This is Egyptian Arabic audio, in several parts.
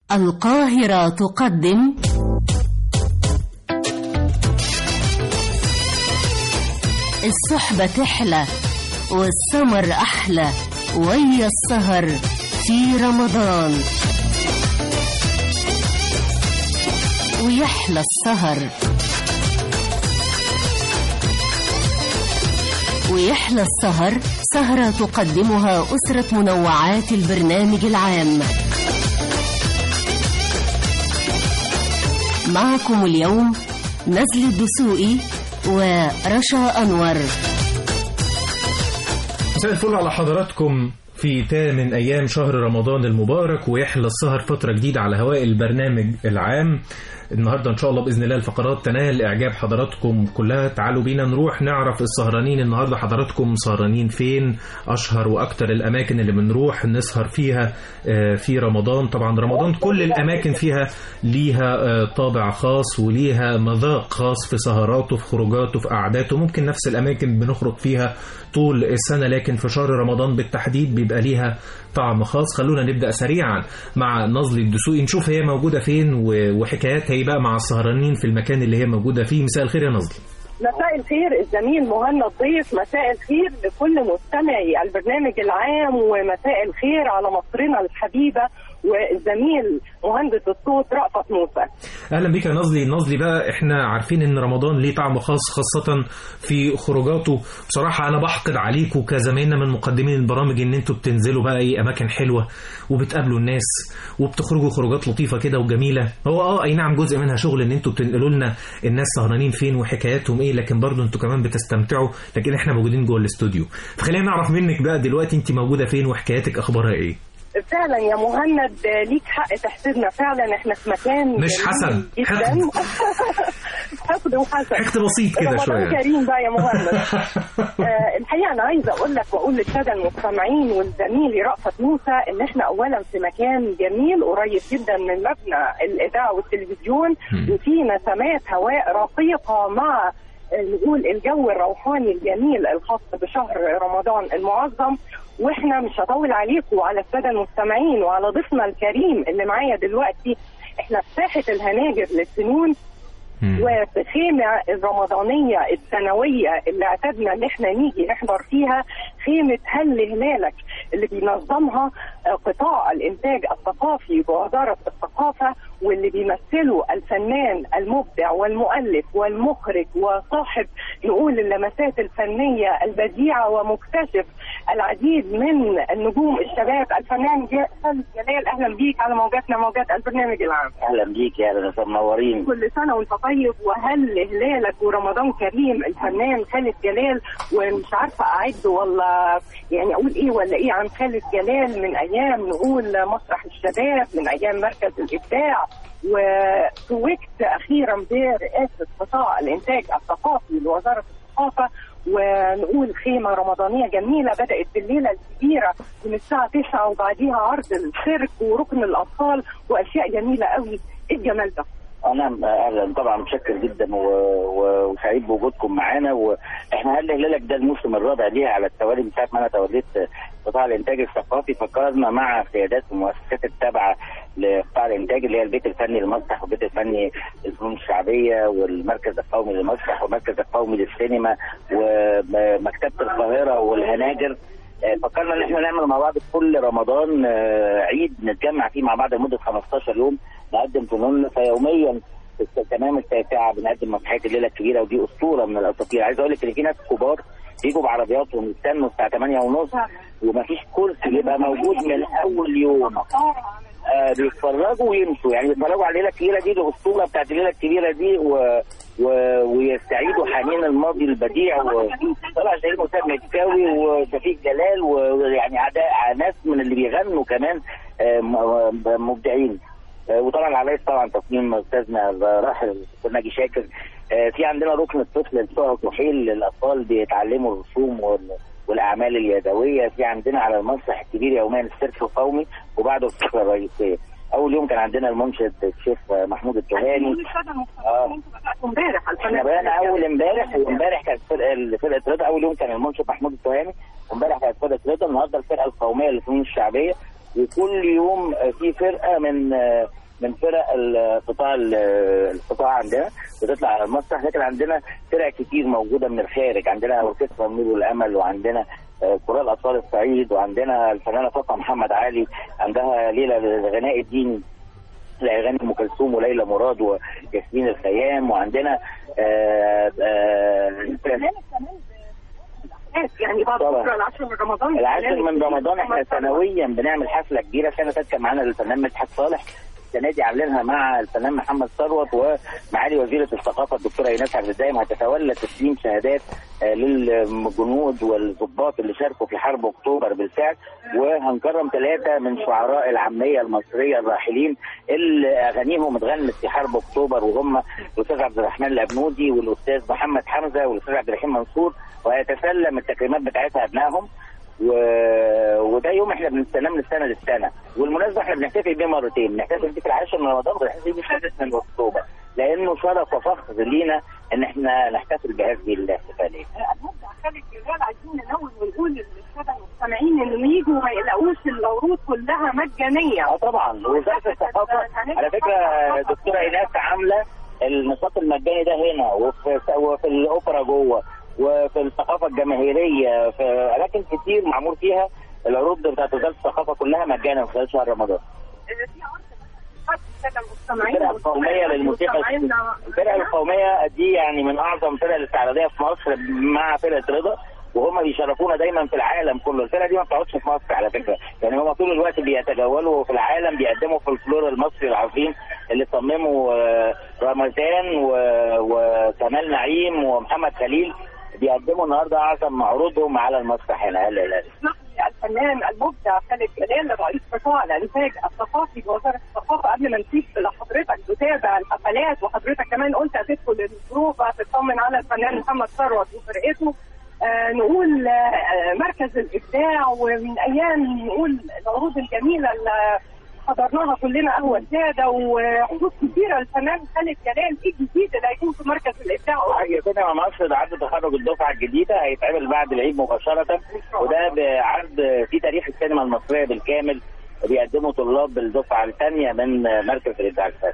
القاهرة تقدم الصحبة تحلى والسمر أحلى ويا السهر في رمضان ويحلى السهر ويحلى السهر سهرة تقدمها أسرة منوعات البرنامج العام معكم اليوم نزل الدسوقي ورشا أنور مساء الفل على حضراتكم في تامن أيام شهر رمضان المبارك ويحلى السهر فترة جديدة على هواء البرنامج العام النهاردة إن شاء الله بإذن الله الفقرات تنال إعجاب حضراتكم كلها تعالوا بينا نروح نعرف السهرانين النهاردة حضراتكم سهرانين فين أشهر وأكتر الأماكن اللي بنروح نسهر فيها في رمضان طبعا رمضان كل الأماكن فيها ليها طابع خاص وليها مذاق خاص في سهراته في خروجاته في قعداته ممكن نفس الأماكن بنخرج فيها طول السنة لكن في شهر رمضان بالتحديد بيبقى ليها طعم خاص خلونا نبدأ سريعا مع نظل الدسوقي نشوف هي موجودة فين وحكاياتها ايه بقى مع السهرانين في المكان اللي هي موجودة فيه مساء الخير يا نظل مساء الخير الزميل مهنا الضيف مساء الخير لكل مستمعي البرنامج العام ومساء الخير على مصرنا الحبيبة والزميل مهندس الصوت رأفت موسى اهلا بك يا نظلي نظلي بقى احنا عارفين ان رمضان ليه طعم خاص خاصة في خروجاته بصراحة انا بحقد عليكم كزمايلنا من مقدمين البرامج ان انتوا بتنزلوا بقى ايه اماكن حلوة وبتقابلوا الناس وبتخرجوا خروجات لطيفة كده وجميلة هو اه اي نعم جزء منها شغل ان انتوا بتنقلوا لنا الناس سهرانين فين وحكاياتهم ايه لكن برضه انتوا كمان بتستمتعوا لكن احنا موجودين جوه الاستوديو فخلينا نعرف منك بقى دلوقتي انت موجودة فين وحكاياتك اخبارها ايه فعلا يا مهند ليك حق تحسدنا فعلا احنا في مكان مش حسن جدا حقد وحسن حقد بسيط كده شويه رمضان كريم بقى يا مهند آه الحقيقه انا عايزه اقول لك واقول للساده المستمعين والزميل رأفت موسى ان احنا اولا في مكان جميل قريب جدا من مبنى الاذاعه والتلفزيون وفي نسمات هواء رقيقه مع نقول الجو الروحاني الجميل الخاص بشهر رمضان المعظم واحنا مش هطول عليكم وعلى الساده المستمعين وعلى ضيفنا الكريم اللي معايا دلوقتي احنا في ساحه الهناجر للسنون وفي خيمة الرمضانية السنوية اللي اعتدنا ان احنا نيجي نحضر فيها خيمة هل هلالك اللي بينظمها قطاع الانتاج الثقافي بوزارة الثقافة واللي بيمثله الفنان المبدع والمؤلف والمخرج وصاحب نقول اللمسات الفنية البديعة ومكتشف العديد من النجوم الشباب الفنان خالد جلال اهلا بيك على موجاتنا موجات البرنامج العام اهلا بيك يا اهلا منورين كل سنه وانت طيب وهل هلالك ورمضان كريم الفنان خالد جلال ومش عارفه اعد ولا يعني اقول ايه ولا ايه عن خالد جلال من ايام نقول مسرح الشباب من ايام مركز الابداع وتوجت اخيرا برئاسه قطاع الانتاج الثقافي لوزاره الثقافه ونقول خيمة رمضانية جميلة بدأت بالليلة الكبيرة من الساعة 9 وبعديها عرض السيرك وركن الأطفال وأشياء جميلة قوي إيه الجمال ده؟ انا اهلا طبعا متشكر جدا وسعيد بوجودكم معانا واحنا هل هلالك ده الموسم الرابع ليها على التوالي من ساعه ما انا توليت قطاع الانتاج الثقافي فكرنا مع قيادات المؤسسات التابعه لقطاع الانتاج اللي هي البيت الفني للمسرح والبيت الفني للفنون الشعبيه والمركز القومي للمسرح والمركز القومي للسينما ومكتبه القاهره والهناجر فكرنا ان احنا نعمل مع بعض كل رمضان عيد نتجمع فيه مع بعض لمده 15 يوم نقدم فنون فيوميا في تمام التاسعه بنقدم مسرحيه الليله الكبيره ودي اسطوره من الاساطير عايز اقول لك ان في ناس كبار بيجوا بعربياتهم يستنوا الساعه 8 ونص ومفيش كرسي بيبقى موجود من اول يوم آه بيتفرجوا ويمشوا يعني بيتفرجوا على الليله الكبيره دي الاسطوره بتاعت الليله الكبيره دي و... و... ويستعيدوا حنين الماضي البديع وطلع شهير مساعد مكاوي وشفيق جلال ويعني ناس من اللي بيغنوا كمان آه مبدعين آه وطبعا العرايس طبعا تصميم استاذنا راحل ناجي شاكر في عندنا ركن الطفل الصقر وحيل للاطفال بيتعلموا الرسوم وال... والاعمال اليدويه في عندنا على المسرح الكبير يوميا السيرك القومي وبعده الفقره الرئيسيه اول يوم كان عندنا المنشد الشيخ محمود التهاني اه امبارح احنا بدانا اول امبارح وامبارح كانت فرقه فرقه رضا اول يوم كان المنشد محمود التهاني وامبارح كانت فرقه رضا النهارده الفرقه القوميه للفنون الشعبيه وكل يوم في فرقه من من فرق القطاع ال- القطاع عندنا بتطلع على المسرح لكن عندنا فرق كتير موجوده من الخارج عندنا اوركسترا النور والامل وعندنا آه، كورال اطفال الصعيد وعندنا الفنانه فاطمه محمد علي عندها ليله للغناء الديني لاغاني ام كلثوم وليلى مراد وياسمين الخيام وعندنا آه، آه، يعني بعد طبعا. بكره العشر من رمضان العاشر من رمضان احنا سنويا بنعمل حفله كبيره السنه اللي فاتت كان معانا الفنان مدحت صالح السنه دي عاملينها مع الفنان محمد ثروت ومعالي وزيره الثقافه الدكتوره ايناس عبد الدايم هتتولى تسليم شهادات آه، للجنود والضباط اللي شاركوا في حرب اكتوبر بالفعل وهنكرم ثلاثه من شعراء العاميه المصريه الراحلين اللي اغانيهم اتغنت في حرب اكتوبر وهم الاستاذ عبد الرحمن الابنودي والاستاذ محمد حمزه والاستاذ عبد الرحيم منصور وهيتسلم التكريمات بتاعتها ابنائهم و... وده يوم احنا بنستناه من السنه للسنه والمناسبه احنا بنحتفل بيه مرتين بنحتفل بيه في العاشر من رمضان وبنحتفل بيه في السادس من اكتوبر لانه شرف وفخر لينا ان احنا نحتفل بهذه الاحتفاليه المبدع خالد جلال عايزين ننوه ونقول للساده المستمعين انه يجوا ما يلاقوش العروض كلها مجانيه اه طبعا وزاره الثقافه على فكره دكتوره ايناس عامله النشاط المجاني ده هنا وفي وفي الاوبرا جوه وفي الثقافه الجماهيريه في اماكن كتير معمول فيها العروض بتاعت وزاره الثقافه كلها مجانا خلال شهر رمضان في عرض الساده المستمعين الفرقه القوميه للموسيقى الفرقه القوميه دي يعني من اعظم فرق الاستعراضيه في مصر مع فرقه رضا وهم بيشرفونا دايما في العالم كله الفرقه دي ما بتقعدش في مصر على فكره يعني هم طول الوقت بيتجولوا في العالم بيقدموا فولكلور المصري العظيم اللي صممه آه، رمضان و- وكمال نعيم ومحمد خليل بيقدموا النهارده اعظم عروضهم على المسرح هنا هلا هلا اسمح لي الفنان المبدع خالد جلال رئيس قطاع الانتاج الثقافي بوزاره الثقافه قبل ما نسيب لحضرتك تتابع الحفلات وحضرتك كمان قلت هتدخل الظروف هتطمن على الفنان محمد ثروت وفرقته آه نقول آه مركز الابداع ومن ايام نقول العروض الجميله اللي حضرناها كلنا قهوه ساده وعروض كبيره للفنان خالد جلال ايه الجديد اللي هيكون في مركز الابداع قريب؟ سينما مصر عرض تخرج الدفعه الجديده هيتعمل بعد العيد مباشره وده بعرض في تاريخ السينما المصريه بالكامل بيقدموا طلاب الدفعه الثانيه من مركز الابداع الفني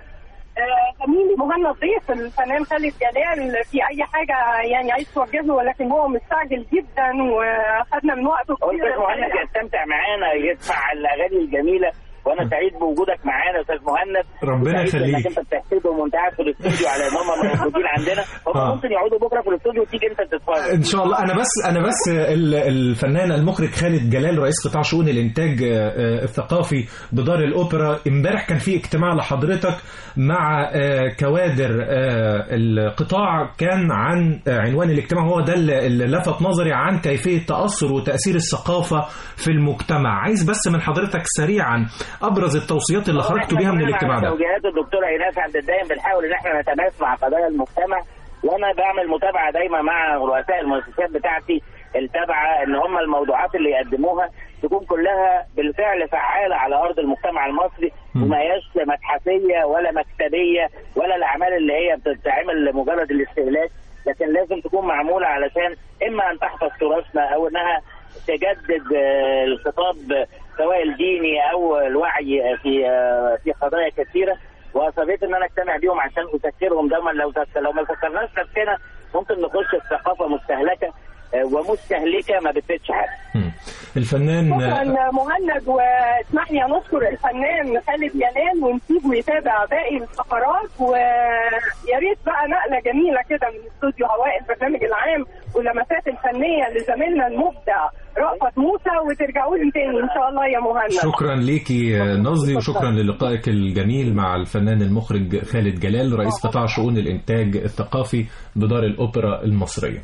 آه، زميلي مهند ضيف الفنان خالد جلال في اي حاجه يعني عايز توجه له ولكن هو مستعجل جدا وخدنا من وقته قلت كتير مهند يستمتع معانا يسمع الاغاني الجميله وانا سعيد بوجودك معانا استاذ مهند ربنا سعيد يخليك. انك انت بتحسدهم وانت قاعد في الاستوديو على ان هم موجودين عندنا هم آه. ممكن يقعدوا بكره في الاستوديو وتيجي انت تتفرج ان شاء الله انا بس انا بس ال- الفنان المخرج خالد جلال رئيس قطاع شؤون الانتاج آه، آه، الثقافي بدار الاوبرا امبارح كان في اجتماع لحضرتك مع آه، كوادر آه، القطاع كان عن آه، عنوان الاجتماع هو ده اللي اللي لفت نظري عن كيفيه تاثر وتاثير الثقافه في المجتمع عايز بس من حضرتك سريعا ابرز التوصيات اللي خرجتوا بيها من الاجتماع ده توجيهات الدكتوره ايناس عبد الدايم بنحاول ان احنا نتماس مع قضايا المجتمع وانا بعمل متابعه دايما مع رؤساء المؤسسات بتاعتي التابعه ان هم الموضوعات اللي يقدموها تكون كلها بالفعل فعاله على ارض المجتمع المصري مم. وما هياش متحفيه ولا مكتبيه ولا الاعمال اللي هي بتتعمل لمجرد الاستهلاك لكن لازم تكون معموله علشان اما ان تحفظ تراثنا او انها تجدد آه، الخطاب سواء الديني او الوعي في آه، في قضايا كثيره واصريت ان انا اجتمع بيهم عشان اذكرهم دوما لو لو ما ذكرناش نفسنا ممكن نخش في ثقافه مستهلكه آه، ومستهلكه ما بتفيدش حاجه مم. الفنان شكرا مهند واسمح لي نشكر الفنان خالد جلال ونسيبه يتابع باقي الفقرات ويا ريت بقى نقله جميله كده من استوديو هواء البرنامج العام واللمسات الفنيه لزميلنا المبدع رأفت موسى وترجعوا لي تاني ان شاء الله يا مهند شكرا ليكي نظري وشكرا للقائك الجميل مع الفنان المخرج خالد جلال رئيس قطاع شؤون الإنتاج الثقافي بدار الأوبرا المصرية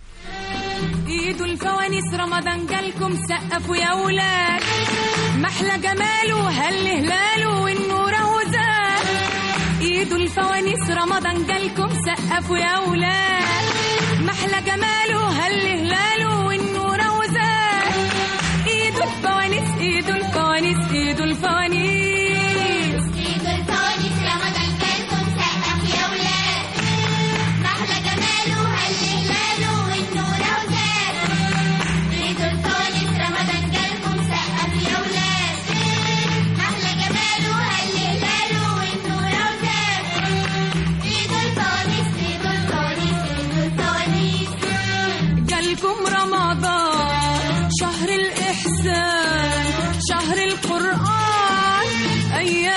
ايدوا الفوانيس رمضان جالكم سقفوا يا ولاد محلى جماله هل هلاله والنور اهو زاد ايدوا الفوانيس رمضان جالكم سقفوا يا ولاد محلى جماله هل هلاله والنور اهو زاد ايدوا الفوانيس ايدوا الفوانيس ايدوا الفوانيس ايدوا الفوانيس رمضان جالكم سقف يا ولاد محلى جماله هل هلاله والنور اهو زاد ايدوا الفوانيس رمضان جالكم سقف يا ولاد محلى جماله هل هلاله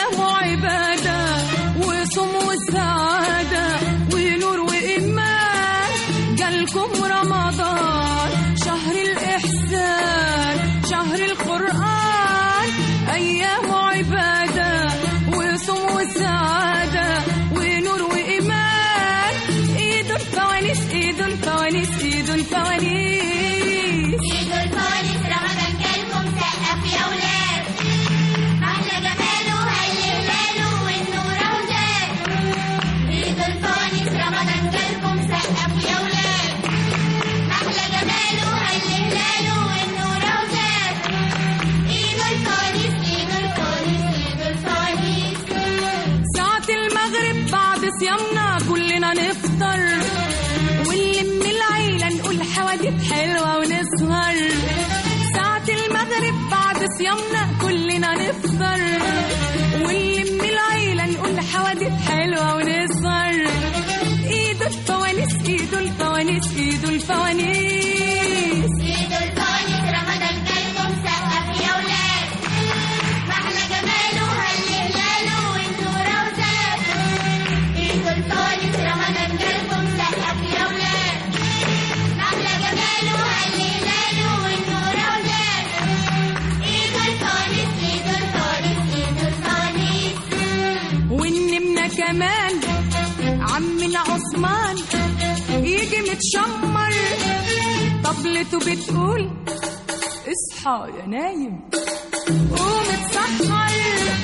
أيام عبادة وصوم وسعادة ونور وإيمان جالكم رمضان شهر الإحسان شهر القرآن أيام عبادة وصوم وسعادة ونور وإيمان إيد الفوانيس إيد الفوانيس إيد الفوانيس عيد الفوانيس رمضان جالكم سقف يا ولاد أحلى جماله هل هلاله والنور أهو زاد عيد الفوانيس رمضان جالكم سقف يا ولاد أحلى جماله هل هلاله والنور أهو زاد عيد الفوانيس عيد الفوانيس عيد الفوانيس ساعة المغرب بعد صيامنا كلنا نفطر ونلم العيلة نقول حوادث حلوة ونسهر ساعة المغرب بعد صيامنا كلنا نفطر ونلم العيلة نقول حوادث حلوة ونسهر ايد الفوانيس ايد الفوانيس ايد الفوانيس عيد الفوانيس رمضان جالكم سقف يا ولاد محلى جماله هل هلاله والنور أهو زاد عيد الفوانيس رمضان جالكم سقف يا ولاد محلى جماله هل هلاله والنور أهو زاد عيد الفوانيس عيد الفوانيس عيد الفوانيس ونمنا كمان عمنا عثمان يجي متشمر طبلته بتقول اصحى يا نايم قوم اتسحر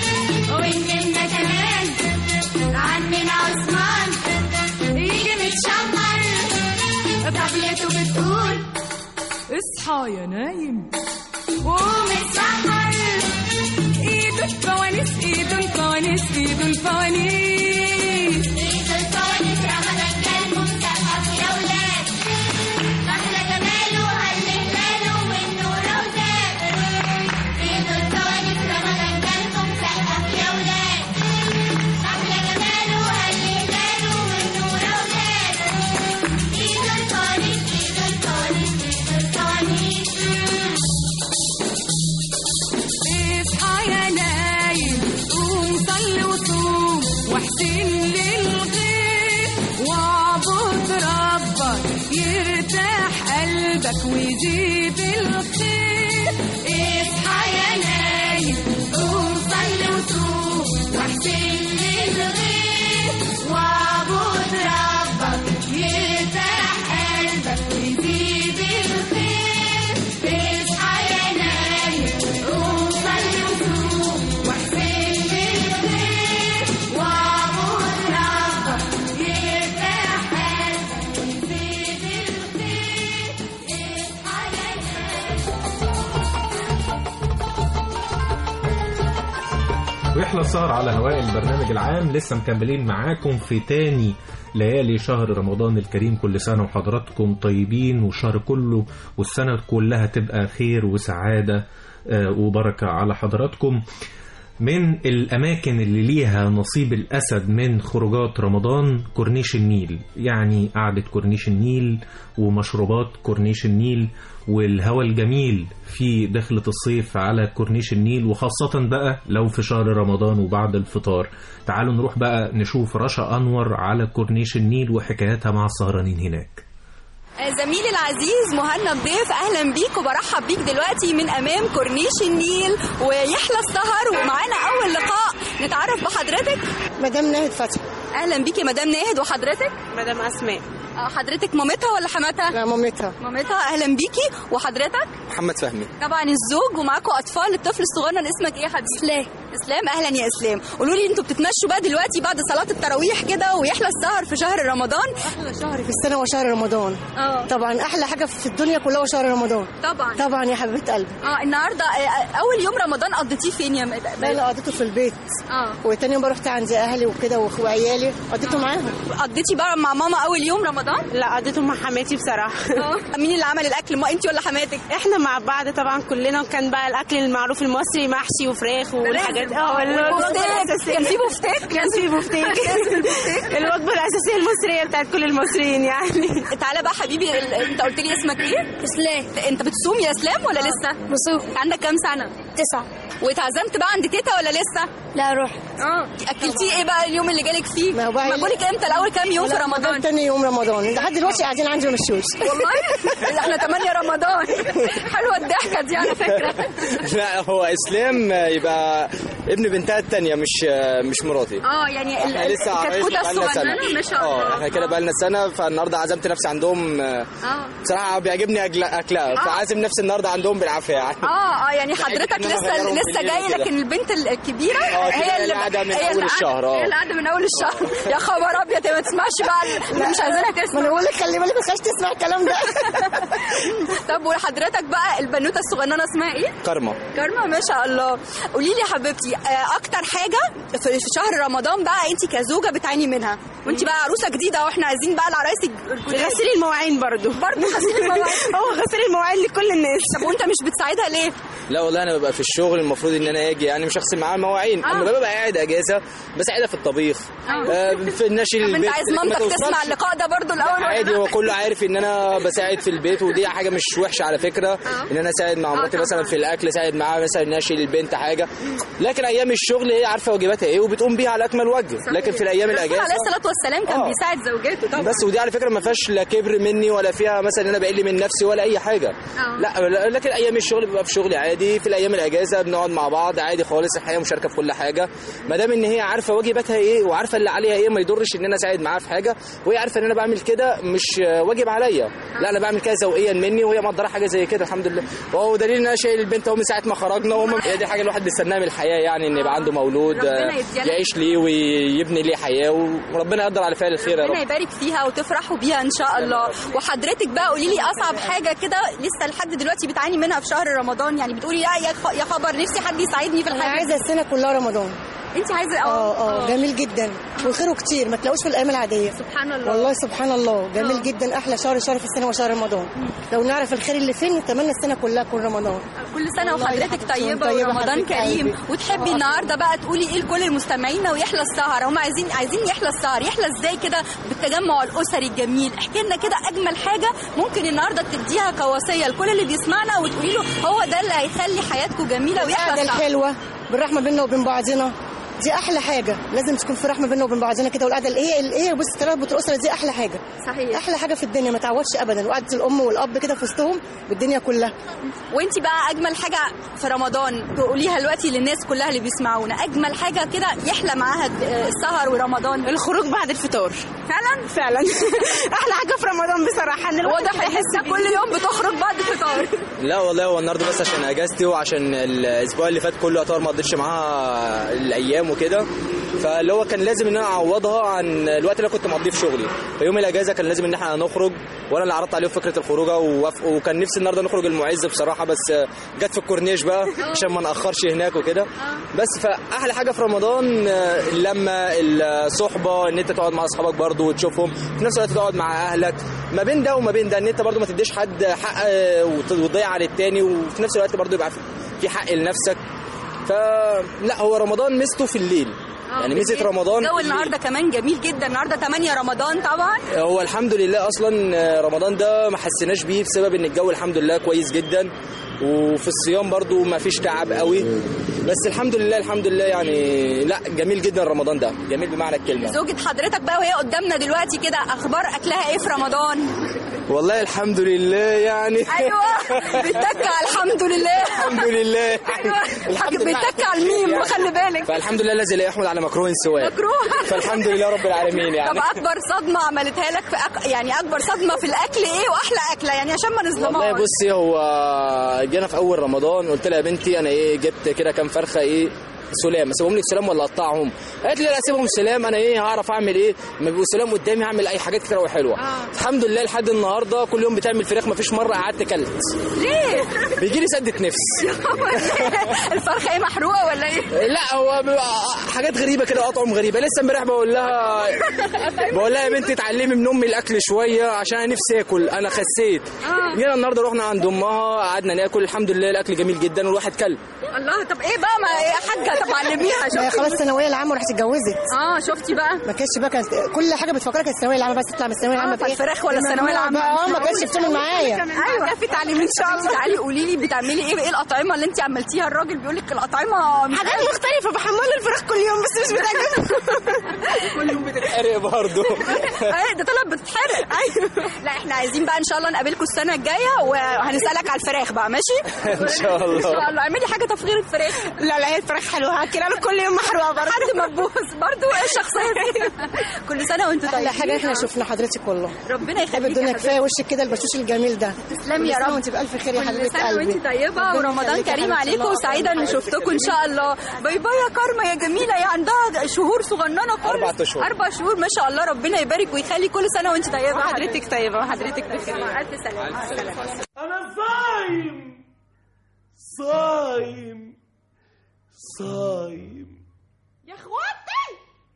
ونمنا كمان عمنا عثمان يجي متشمر طبلته بتقول اصحى يا نايم قوم اتسحر ايد الفوانيس ايد الفوانيس ايد الفوانيس عيد الفوانيس رمضان جالكم سقف يا ولاد أحلى جماله هل هلاله والنور أهو زاد عيد الفوانيس رمضان جالكم سقف يا ولاد أحلى جماله هل هلاله والنور أهو زاد عيد الفوانيس عيد الفوانيس عيد الفوانيس اصحى يا نايم قوم صلي وصوم واحسن للغير واعبد ربك يرتاح قلبك ويزيد الخير اصحى يا نايم قوم صلي وصوم واحسن للغير واعبد ربك يرتاح قلبك ويزيد الخير اصحى يا نايم قوم صلي وصوم واحسن للخير واعبد ربك يرتاح قلبك ويزيد الخير اصحى يا نايم ويحلى السهر على هواء البرنامج العام لسه مكملين معاكم في تاني ليالي شهر رمضان الكريم كل سنة وحضراتكم طيبين والشهر كله والسنة كلها تبقى خير وسعادة آه، وبركة على حضراتكم من الأماكن اللي ليها نصيب الأسد من خروجات رمضان كورنيش النيل يعني قعدة كورنيش النيل ومشروبات كورنيش النيل والهواء الجميل في دخلة الصيف على كورنيش النيل وخاصة بقى لو في شهر رمضان وبعد الفطار تعالوا نروح بقى نشوف رشا أنور على كورنيش النيل وحكاياتها مع السهرانين هناك زميلي العزيز مهند ضيف اهلا بيك وبرحب بيك دلوقتي من امام كورنيش النيل ويحلى السهر ومعانا اول لقاء نتعرف بحضرتك مدام ناهد فتحي اهلا بيك يا مدام ناهد وحضرتك مدام اسماء آه، حضرتك مامتها ولا حماتها لا مامتها مامتها اهلا بيكي وحضرتك محمد فهمي طبعا الزوج ومعاكم اطفال الطفل الصغير اسمك ايه يا حبيبي اسلام اسلام اهلا يا اسلام قولوا لي انتوا بتتمشوا بقى دلوقتي بعد صلاه التراويح كده ويحلى السهر في شهر رمضان احلى شهر في السنه هو شهر رمضان اه طبعا احلى حاجه في الدنيا كلها هو شهر رمضان طبعا طبعا يا حبيبه قلبي اه النهارده آه، اول يوم رمضان قضيتيه فين يا مدام لا لا قضيته في البيت اه وتاني يوم رحت عند اهلي وكده واخو- وعيالي قضيته معاهم قضيتي بقى مع ماما اول يوم رمضان لا قضيته مع حماتي بصراحه اه مين اللي عمل الاكل ما انت ولا حماتك احنا مع بعض طبعا كلنا وكان بقى الاكل المعروف المصري محشي وفراخ والحاجات اه والوجبة الأساسية. كان في بفتيك كان في بفتيك الوجبه الاساسيه المصريه بتاعت كل المصريين يعني تعالى بقى حبيبي ال- انت قلت لي اسمك ايه اسلام انت بتصوم يا اسلام ولا لسه بصوم عندك كام سنه تسعة واتعزمت بقى عند تيتا ولا لسه لا رحت اه اكلتيه ايه بقى اليوم اللي جالك فيه ما هو بقى ما بقولك امتى الاول كام يوم في لا، رمضان تاني يوم رمضان لحد دلوقتي قاعدين عندي ما مشوش والله احنا 8 رمضان حلوه الضحكه دي على فكره لا هو اسلام يبقى ابن بنتها التانية مش مش مراتي اه يعني ال- احنا ال- لسه عرايس الكتكوته بقالنا الصغننه ما شاء اه الله احنا كده بقالنا سنة فالنهارده عزمت نفسي عندهم آه، اه بصراحة بيعجبني أكل- اكلها فعازم نفسي النهارده عندهم بالعافية يعني اه اه يعني حضرتك إن أنا لسه أغيرهم لسه بالليل جاي وكده. لكن البنت ال- الكبيره اه، كده هي اللي اللي قاعدة من هي أول اللي الشهر، اه. هي اللي قاعده من اول الشهر يا خبر ابيض يا ما تسمعش بقى اللي مش عايزينها ما تسمع انا بقول لك خلي بالك ما تخافش تسمع الكلام ده طب وحضرتك بقى البنوته الصغننه اسمها ايه؟ كارما كارما ما شاء الله قولي لي يا حبيبتي آه، اكتر حاجه في في شهر رمضان بقى انت كزوجه بتعاني منها وانت بقى عروسه جديده واحنا عايزين بقى العرايس الجداد غسيل المواعين برضو برضه غسيل المواعين هو غسيل المواعين لكل الناس طب وانت مش بتساعدها ليه؟ لا والله انا ببقى في الشغل المفروض ان انا اجي يعني مش هغسل معاها المواعين اه. اما ببقى قاعد اجازه بساعدها في الطبيخ اه. آه، في النشي طب انت البيت عايز ما مامتك توصلش. تسمع اللقاء ده برضه الاول ولا عادي لا؟ هو كله عارف ان انا بساعد في البيت ودي حاجه مش وحشه على فكره ان انا اساعد مع مراتي طبعا. مثلا في الاكل اساعد معاها مثلا ناشي البنت حاجه لكن ايام الشغل هي عارفه واجباتها ايه وبتقوم بيها على اكمل وجه لكن في الايام الرسول الاجازه عليه الصلاه والسلام كان اه. بيساعد زوجاته طبعا بس ودي على فكره ما فيهاش لا كبر مني ولا فيها مثلا ان انا بقل من نفسي ولا اي حاجه اه. لا لكن ايام الشغل بيبقى في شغلي عادي في الايام الاجازه بنقعد مع بعض عادي خالص الحقيقه مشاركه في كل حاجه ما دام ان هي عارفه واجباتها ايه وعارفه اللي عليها ايه ما يضرش ان انا اساعد معاها في حاجه وهي عارفه ان انا بعمل كده مش واجب عليا لا انا بعمل كده ذوقيا مني وهي مقدره حاجه زي كده الحمد لله وهو دليل ان انا شايل البنت اهو من ساعه ما خرجنا وهم هي دي حاجه الواحد بيستناها من الحياه يعني ان يبقى عنده مولود ربنا آه، يديها لك. يعيش ليه ويبني ليه حياه وربنا يقدر على فعل الخير يا ربنا رب يبارك فيها وتفرحوا بيها ان شاء الله وحضرتك بقى قولي لي اصعب حاجه كده لسه لحد دلوقتي بتعاني منها في شهر رمضان يعني بتقولي لا يا خ- يا خبر نفسي حد يساعدني في انا الحاجه عايزه السنه كلها رمضان انت عايزه اه اه جميل جدا وخيره كتير ما تلاقوش في الايام العاديه سبحان الله والله سبحان الله جميل اه. جدا احلى شهر شهر في السنه وشهر رمضان لو نعرف الخير اللي فين نتمنى السنه كلها تكون رمضان كل سنه والله يا وحضرتك حبيبتي، طيبه طيبة ورمضان حبيبة كريم قلبي. وتحبي النهارده بقى تقولي ايه لكل المستمعين ويحلى السهر هم عايزين عايزين يحلى السهر يحلى ازاي كده بالتجمع الاسري الجميل احكي لنا كده اجمل حاجه ممكن النهارده تديها كوصيه لكل اللي بيسمعنا وتقولي له هو ده اللي هيخلي حياتكم جميله ويحلى القعده السهر الحلوه بالرحمه بيننا وبين بعضنا دي احلى حاجه لازم تكون في رحمه بيننا وبين بعضنا كده والقعده اللي هي اللي هي بص ترابط الاسره دي احلى حاجه صحيح احلى حاجه في الدنيا ما تعوضش ابدا وقعده الام والاب كده في وسطهم بالدنيا كلها وانت بقى اجمل حاجه في رمضان تقوليها دلوقتي للناس كلها اللي بيسمعونا اجمل حاجه كده يحلى معاها السهر ورمضان الخروج بعد الفطار فعلا فعلا احلى حاجه في رمضان بصراحه ان الواحد واضح احسك كل يوم بتخرج بعد الفطار لا والله هو النهارده بس عشان اجازتي وعشان الاسبوع اللي فات كله يعتبر ما قضيتش معاها الايام وكده فاللي هو كان لازم ان انا اعوضها عن الوقت اللي أنا كنت مقضيه في شغلي فيوم الاجازه كان لازم ان احنا نخرج وانا اللي عرضت عليهم فكره الخروجه ووافقوا وكان نفسي النهارده نخرج المعز بصراحه بس جت في الكورنيش بقى عشان ما ناخرش هناك وكده بس فاحلى حاجه في رمضان آه، اللمه الصحبه ان انت تقعد مع اصحابك برضو وتشوفهم في نفس الوقت تقعد مع اهلك ما بين ده وما بين ده ان انت برضو ما تديش حد حق آه، وت- وتضيع على التاني وفي نفس الوقت برضو يبقى في- في حق لنفسك فلا هو رمضان ميزته في الليل يعني ميزه رمضان الجو في الليل. النهارده كمان جميل جدا النهارده 8 رمضان طبعا هو الحمد لله اصلا رمضان ده ما حسيناش بيه بسبب ان الجو الحمد لله كويس جدا وفي الصيام برضو ما فيش تعب قوي بس الحمد لله الحمد لله يعني لا جميل جدا رمضان ده جميل بمعنى الكلمه زوجة حضرتك بقى وهي قدامنا دلوقتي كده اخبار اكلها ايه في رمضان والله الحمد لله يعني ايوه بتتكى الحمد لله الحمد لله ايوه الحمد لله بتتكى على الميم وخلي بالك فالحمد لله الذي لا يحمد على مكروه سواه مكروه فالحمد لله رب العالمين طب يعني اكبر صدمه عملتها لك في أك... يعني اكبر صدمه في الاكل ايه واحلى اكله يعني عشان ما والله نظلمهاش بصي هو جينا في اول رمضان قلت لها يا بنتي انا ايه جبت كده كام فرخه ايه سلام اسيبهم لك سلام ولا اقطعهم قالت لي لا اسيبهم سلام انا ايه هعرف اعمل ايه لما بيبقوا سلام قدامي هعمل اي حاجات كتير وحلوه آه. الحمد لله لحد النهارده كل يوم بتعمل فراخ ما فيش مره قعدت كلت ليه بيجي لي سده نفس الفرخه ايه محروقه ولا ايه لا هو بيبقى حاجات غريبه كده اطعم غريبه لسه امبارح بقول لها بقول لها يا بنتي اتعلمي من امي الاكل شويه عشان انا نفسي اكل انا خسيت آه. جينا النهارده رحنا عند امها قعدنا ناكل الحمد لله الاكل جميل جدا والواحد كل الله طب ايه بقى ما يا حاجه طب علميها هي شفتي خلاص الثانويه العامه وراحت اتجوزت اه شفتي بقى ما كانتش بقى كانت كل حاجه بتفكرها كانت الثانويه العامه بس تطلع من الثانويه العامه آه، فالفراخ ولا الثانويه العامه اه ما كانتش بتعمل معايا ايوه في تعليم ان شاء الله تعالي قولي لي بتعملي ايه ايه الاطعمه اللي انت عملتيها الراجل بيقول لك الاطعمه مش حاجات مختلفه بحمل الفراخ كل يوم بس مش بتعجبني كل يوم بتتحرق برضه ايه ده طلع بتتحرق ايوه لا احنا عايزين بقى ان شاء الله نقابلكم السنه الجايه وهنسالك على الفراخ بقى ماشي ان شاء الله ان شاء الله اعملي حاجه تفغير الفراخ لا لا هي الفراخ حلوه هاكل انا كل يوم محروقه برضه حد مبوظ برضه ايه الشخصيه دي كل سنه وانتم طيبين احلى حاجه احنا شفنا حضرتك والله ربنا حب يخليك الدنيا كفايه وشك كده البشوش الجميل ده تسلمي يا كل سنة رب وانت بالف خير يا كل حبيبه سنه قلبي وانت طيبه ربنا ورمضان يخليك يا كريم حبيبتي. عليكم الله وسعيده أكبر. ان شفتكم ان شاء الله باي باي يا كارما يا جميله يا عندها شهور صغننه خالص أربع أشهر. اربع شهور ما شاء الله ربنا يبارك ويخلي كل سنه وانت طيبه حضرتك طيبه وحضرتك بخير مع الف سلامه مع السلامه أنا صايم صايم صايم يا اخواتي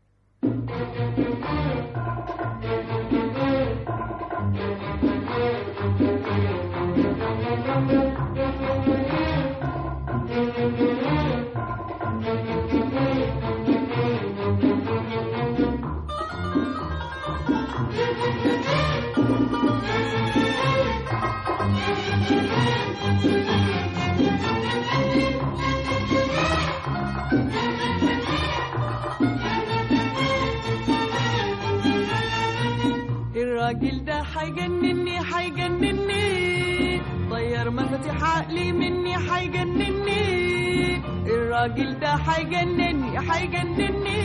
الراجل ده هيجنني هيجنني طير مفاتيح عقلي مني هيجنني الراجل ده هيجنني هيجنني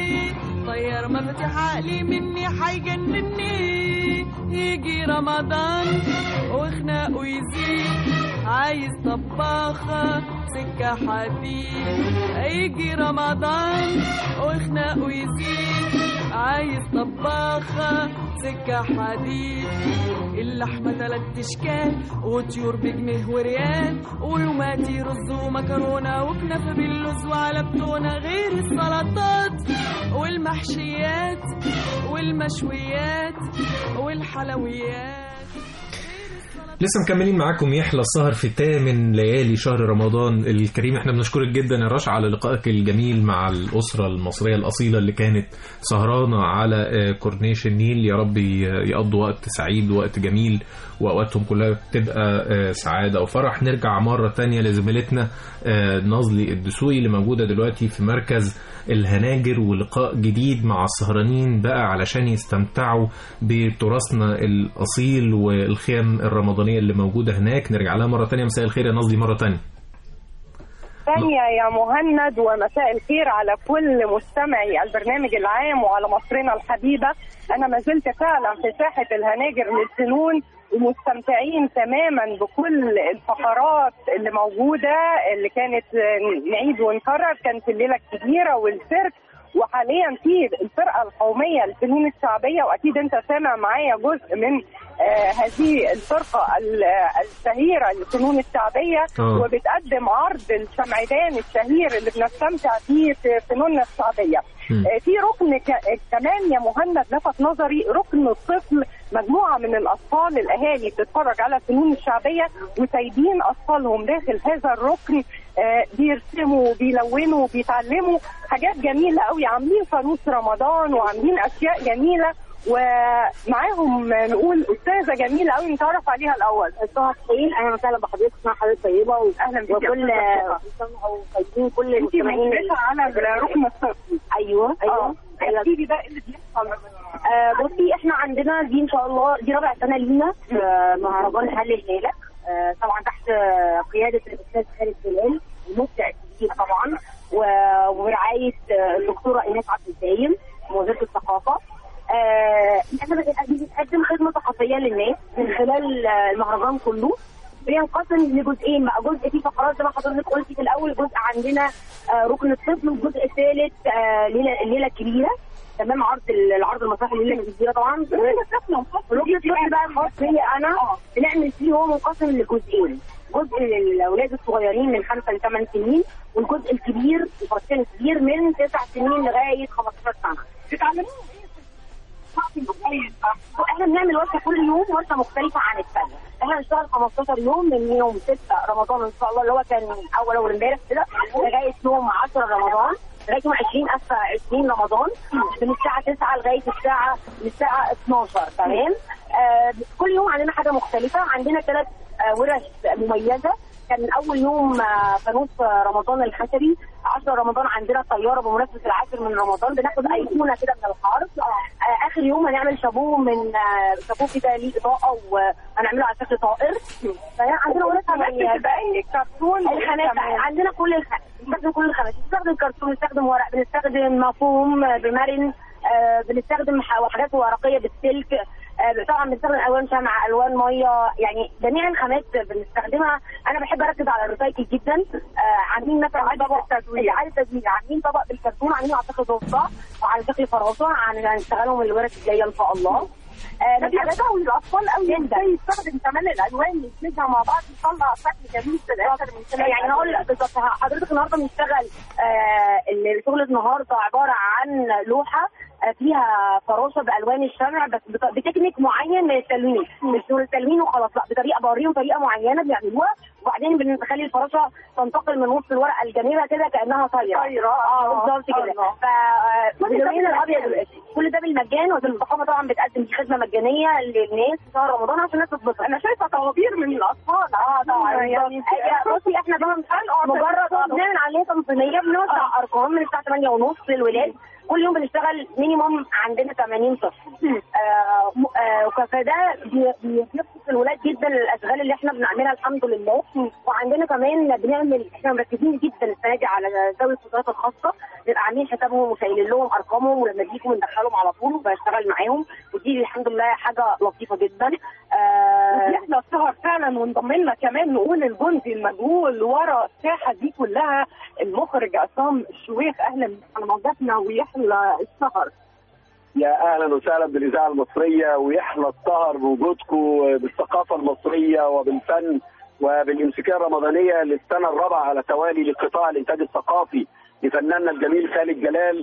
طير مفاتيح عقلي مني هيجنني يجي رمضان وخناقه يزيد عايز طباخة سكة حديد يجي رمضان وخناقه يزيد عايز طباخة سكة حديد اللحمة تلات اشكال وطيور بجنيه وريال ويوماتي رز ومكرونة وكنافة باللوز وعلى بتونة غير السلطات والمحشيات والمشويات والحلويات لسه مكملين معاكم يحلى السهر في تامن ليالي شهر رمضان الكريم احنا بنشكرك جدا يا رشا على لقائك الجميل مع الأسرة المصرية الأصيلة اللي كانت سهرانة على آه، كورنيش النيل يا رب ي- يقضوا وقت سعيد وقت جميل وأوقاتهم كلها تبقى آه، سعادة وفرح نرجع مرة تانية لزميلتنا آه، نازلي الدسوقي اللي موجودة دلوقتي في مركز الهناجر ولقاء جديد مع السهرانين بقى علشان يستمتعوا بتراثنا الأصيل والخيم الرمضانية اللي موجودة هناك نرجع لها مرة تانية مساء الخير يا نازلي مرة تانية ثانية يا مهند ومساء الخير على كل مستمعي البرنامج العام وعلى مصرنا الحبيبة أنا ما زلت فعلا في ساحة الهناجر للفنون ومستمتعين تماما بكل الفقرات اللي موجودة اللي كانت نعيد ونكرر كانت الليلة الكبيرة والسيرك وحاليا في الفرقة القومية للفنون الشعبية وأكيد أنت سامع معايا جزء من آه هذه الفرقة ال- الشهيرة للفنون الشعبية آه. وبتقدم عرض الشمعدان الشهير اللي بنستمتع فيه في فنوننا الشعبية مم. آه، في ركن ك- كمان يا مهند لفت نظري ركن الطفل مجموعة من الأطفال الأهالي بتتفرج على الفنون الشعبية وسايبين أطفالهم داخل هذا الركن آه، بيرسموا وبيلونوا وبيتعلموا حاجات جميلة قوي عاملين فانوس رمضان وعاملين أشياء جميلة ومعاهم نقول أستاذة جميلة قوي نتعرف عليها الأول اسمها حسين اهلا وسهلا بحضرتك اسمها حضرتك طيبه اهلا بيك وكل طيبين كل انت المستمعين مشرفة على الركن الطفل ايوه ايوه ايوه احكي لي بقى ايه اللي بيحصل آه بصي احنا عندنا دي ان شاء الله دي رابع سنه لينا في مهرجان حل الهلال آه طبعا تحت آه، قياده الاستاذ خالد هلال المبدع الكبير طبعا و- وبرعايه آه، الدكتوره ايناس عبد الدايم وزاره الثقافه آه، احنا بنقدم بنقدم خدمه ثقافيه للناس من خلال آه، المهرجان كله بينقسم لجزئين بقى جزء فيه فقرات زي ما حضرتك قلتي في الاول جزء عندنا آه، ركن الطفل والجزء الثالث آه، ليله الليله الكبيره تمام عرض ال- العرض المسرحي الليله الكبيره طبعا ركن الطفل بقى الخاص بيا انا بنعمل فيه هو منقسم لجزئين جزء للاولاد الصغيرين من خمسه لثمان سنين والجزء الكبير الفصل الكبير من تسع سنين لغايه 15 سنه بتعلموهم احنا بنعمل ورشه كل يوم ورشه مختلفه عن الثانيه احنا هنشتغل 15 يوم من يوم 6 رمضان ان شاء الله اللي هو كان اول اول امبارح كده لغايه يوم 10 رمضان لغايه يوم 20 اسفه 20 رمضان من الساعه 9 لغايه الساعه من الساعه 12 تمام آه كل يوم عندنا حاجه مختلفه عندنا ثلاث آه ورش مميزه كان من اول يوم آه، فانوس آه، رمضان الخشبي 10 رمضان عندنا طياره بمناسبه العاشر من رمضان بناخد ايقونه كده من الحرب آه، اخر يوم هنعمل شابوه من آه، شابوه كده ليه اضاءه وهنعمله على شكل طائر فعندنا ورش مميزه كرتون الخامات عندنا كل الخامات بنستخدم كل الخامات بنستخدم كرتون بنستخدم ورق بنستخدم مفهوم آه، بمرن آه، بنستخدم ح- حاجات ورقيه بالسلك آه، طبعا بنستخدم الوان شمع الوان ميه يعني جميع الخامات بنستخدمها انا بحب اركز على الريسايكل جدا آه، عاملين مثلا طبق اعاده تدوير عاملين طبق بالكرتون عاملين على شكل ضفدع وعلى شكل فراشة هن- هنشتغلهم الورش الجايه ان شاء الله آه، ده بيحتوي الاطفال قوي جدا يستخدم كمان الالوان يدمجها مع بعض يطلع شكل جميل في الاخر من خلال يعني هقول لك بالظبط حضرتك النهارده بنشتغل آه، الشغل النهارده عباره عن لوحه آه، فيها فراشه بالوان الشمع بس بط- بتكنيك معين من التلوين مش دول التلوين وخلاص لا بطريقه بوريهم طريقه معينه بيعملوها وبعدين بنخلي الفراشه تنتقل من وسط الورقه الجميله كده كانها طايره طايرة. اه بالظبط كده الله. ف باللون الابيض والاسود كل ده بالمجان والثقافه طبعا بتقدم دي خدمه مجانيه للناس في شهر رمضان عشان الناس تتبسط انا شايفه طوابير من الاطفال اه طبعا يعني بصي احنا بقى مجرد اه بنعمل عليه تنظيميه بنوزع ارقام من الساعه 8 ونص للولاد كل يوم بنشتغل مينيموم عندنا 80 طفل آه م- آه فده بي- بيبسط الولاد جدا الاشغال اللي احنا بنعملها الحمد لله وعندنا كمان بنعمل احنا مركزين جدا السنه دي على ذوي القدرات الخاصه بنبقى عاملين حسابهم وشايلين لهم ارقامهم ولما بيجوا بندخلهم على طول وبشتغل معاهم ودي الحمد لله حاجه لطيفه جدا آه احنا السهر فعلا وانضم لنا كمان نقول الجندي المجهول ورا الساحه دي كلها المخرج عصام الشويخ اهلا بحضراتنا ويحلى السهر يا اهلا وسهلا بالاذاعه المصريه ويحلى السهر بوجودكم بالثقافه المصريه وبالفن وبالامساكيه الرمضانيه للسنه الرابعه على توالي لقطاع الانتاج الثقافي لفناننا الجميل خالد جلال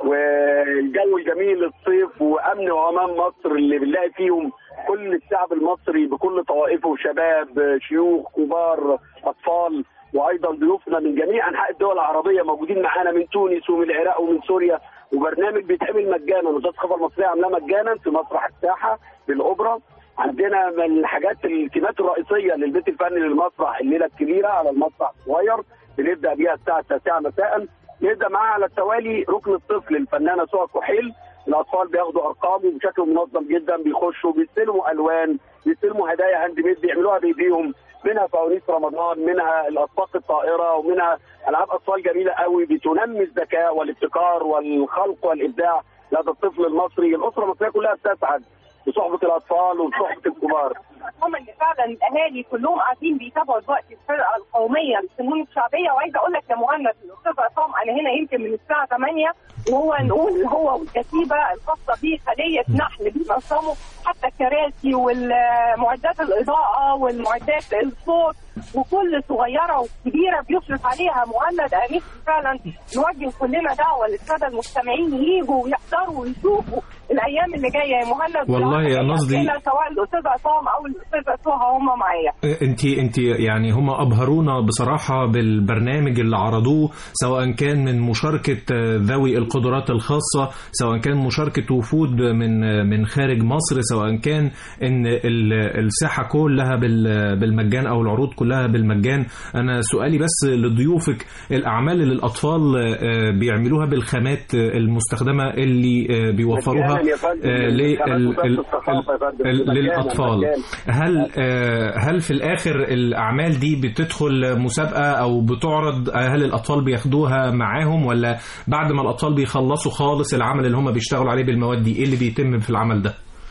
والجو الجميل للصيف وامن وامان مصر اللي بنلاقي فيهم كل الشعب المصري بكل طوائفه شباب شيوخ كبار اطفال وايضا ضيوفنا من جميع انحاء الدول العربيه موجودين معانا من تونس ومن العراق ومن سوريا وبرنامج بيتعمل مجانا وزاره الثقافه المصريه عاملاه مجانا في مسرح الساحه بالاوبرا عندنا من الحاجات التيمات الرئيسيه للبيت الفني للمسرح الليله الكبيره على المسرح الصغير بنبدا بيها الساعه 9 مساء نبدا معاها على التوالي ركن الطفل الفنانه سهى كحيل الاطفال بياخدوا ارقام بشكل منظم جدا بيخشوا بيستلموا الوان بيستلموا هدايا هاند ميد بيعملوها بايديهم منها فوانيس رمضان منها الاطباق الطائره ومنها العاب اطفال جميله قوي بتنمي الذكاء والابتكار والخلق والابداع لدى الطفل المصري الاسره المصريه كلها بتسعد بصحبه الاطفال وبصحبه الكبار هم اللي فعلا الاهالي كلهم قاعدين بيتابعوا دلوقتي الفرقه القوميه للفنون الشعبيه وعايزه اقول لك يا مهند الاستاذ عصام انا هنا يمكن من الساعه 8 وهو نقول هو والكتيبه الخاصه به خليه نحل بينظموا حتى الكراسي والمعدات الاضاءه والمعدات الصوت وكل صغيره وكبيره بيشرف عليها مهند امين فعلا نوجه كلنا دعوه للساده المستمعين ييجوا ويحضروا ويشوفوا الايام اللي جايه يا مهند والله يا نصدي- أسئلة سواء الاستاذ عصام او الاستاذه سهى هم معايا انت انت يعني هم ابهرونا بصراحه بالبرنامج اللي عرضوه سواء كان من مشاركه آه، ذوي القدرات الخاصه سواء كان مشاركه وفود من آه، من خارج مصر سواء كان ان ال- الساحه كلها بال- بالمجان او العروض كلها بالمجان انا سؤالي بس لضيوفك الاعمال اللي الاطفال آه، بيعملوها بالخامات آه، المستخدمه اللي آه، بيوفروها مجانا يا فندم، آه، من لل- خامات ال- وزارة ال- الثقافة يا فندم. ال- مجانا، للاطفال مجانا. هل آه، هل في الاخر الاعمال دي بتدخل مسابقه او بتعرض آه، هل الاطفال بياخدوها معاهم ولا بعد ما الاطفال بيخلصوا خالص العمل اللي هم بيشتغلوا عليه بالمواد دي ايه اللي بيتم في العمل ده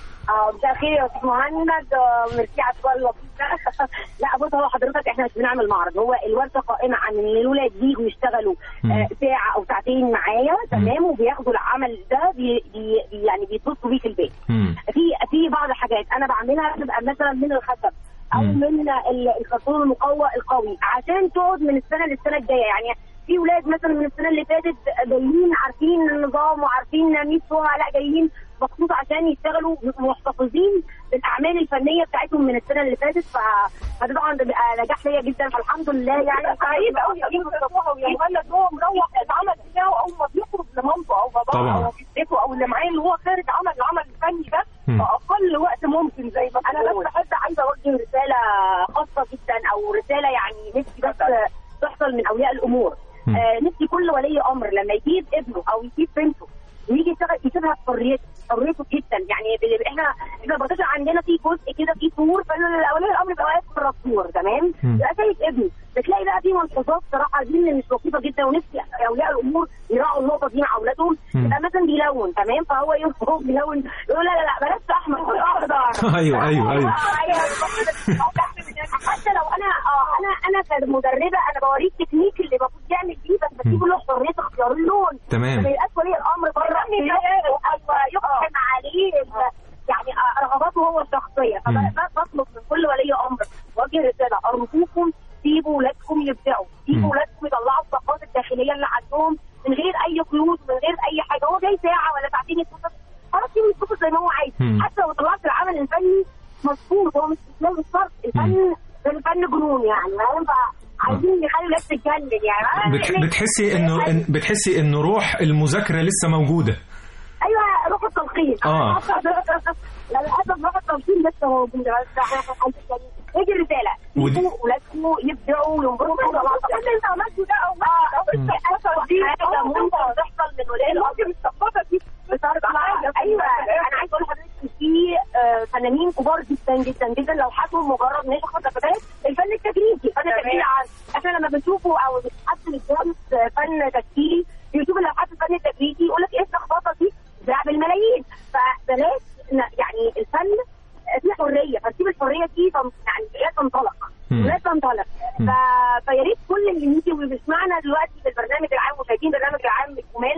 اه مساء الخير يا استاذ مهند آه، ميرسي على السؤال اللطيف ده لا بص هو حضرتك احنا مش بنعمل معرض هو الورشه قائمه عن ان الولاد بيجوا يشتغلوا آه، ساعه او ساعتين معايا تمام وبياخدوا العمل ده بي بي يعني بيتصلوا بيه في البيت في في بعض الحاجات انا بعملها بتبقى مثلا من الخشب او من ال- الكرتون المقوى القوي عشان تقعد من السنه للسنه الجايه يعني في في ولاد مثلا من السنه اللي فاتت جايين عارفين النظام وعارفين مين فوها لا جايين مخصوص عشان يشتغلوا محتفظين بالاعمال الفنيه بتاعتهم من السنه اللي فاتت ف- فده طبعا ده بيبقى نجاح ليا جدا فالحمد لله يعني سعيد قوي يا جيم مصطفى ويا مهند هو مروح العمل بتاعه اول ما بيخرج لمامته او باباه طبعاً. او جدته او اللي معاه اللي هو خارج عمل العمل الفني ده مم. في اقل وقت ممكن زي ما انا بس بحب عايزه اوجه رساله خاصه جدا او رساله يعني نفسي بس تحصل من اولياء الامور مم. آه نفسي كل ولي امر لما يجيب ابنه او يجيب بنته ويجي يشتغل يسيبها في حريته حريته جدا يعني ب- احنا احنا بطيخة عندنا في جزء كده في سور فاولياء الامر بيبقى واقف بره السور تمام مم. بيبقى شايف ابنه بتلاقي بقى في ملحوظات صراحه دي اللي مش لطيفه جدا ونفسي اولياء الامور يراعوا النقطه دي مع اولادهم مم. يبقى مثلا بيلون تمام فهو يقول بيلون يقول لا لا لا بلاش احمر خد اخضر أيوة، أيوة، أيوة. حتى لو انا اه انا انا كمدربه انا بوريه التكنيك اللي المفروض يعمل بيه بس بسيبه له حريه اختيار اللون تمام. ما يبقاش ولي الامر بره يقحم عليه ال- يعني آه، رغباته هو الشخصيه مم. فبطلب من كل ولي امر وجه رساله ارجوكم سيبوا ولادكم يبدعوا مم. سيبوا ولادكم يطلعوا الطاقات الداخليه اللي عندهم من غير اي قيود من غير اي حاجه هو جاي ساعه ولا ساعتين يتبسط خلاص سيبه يتبسط زي ما هو عايز مم. حتى لو طلعت العمل الفني مظبوط هو مش مش شرط الفن الفن جنون يعني فاهم عايزين نخلي الناس تتجنن يعني بت- بتحسي انه إن- بتحسي انه روح المذاكره لسه موجوده ايوه روح التلقين آه. لا للاسف روح التلقين لسه موجود بس احنا يعني هيجي رساله ودي- سيبوا ولادكم يبدعوا وينبسطوا اللي انت عملته ده او ما دي حاجه ممكن تحصل من ولاد الامر الثقافه دي بتطلع ايوه انا عايز اقول لحضرتك في آه، فنانين كبار جدا جدا جدا لو حطوا مجرد نجحوا كفتاه الفن التجريدي الفن التجريدي عن احنا لما بنشوفه او بنحط للدرس فن تشكيلي بيشوف اللوحات الفن التجريدي يقول لك ايه الشخبطه دي ده بالملايين فبلاش ن- يعني الفن فيه حريه فسيب الحريه دي تن- يعني لا تنطلق مم. لا تنطلق ف... فيا ريت كل اللي يجي وبيسمعنا دلوقتي في البرنامج العام وشايفين البرنامج العام بكمال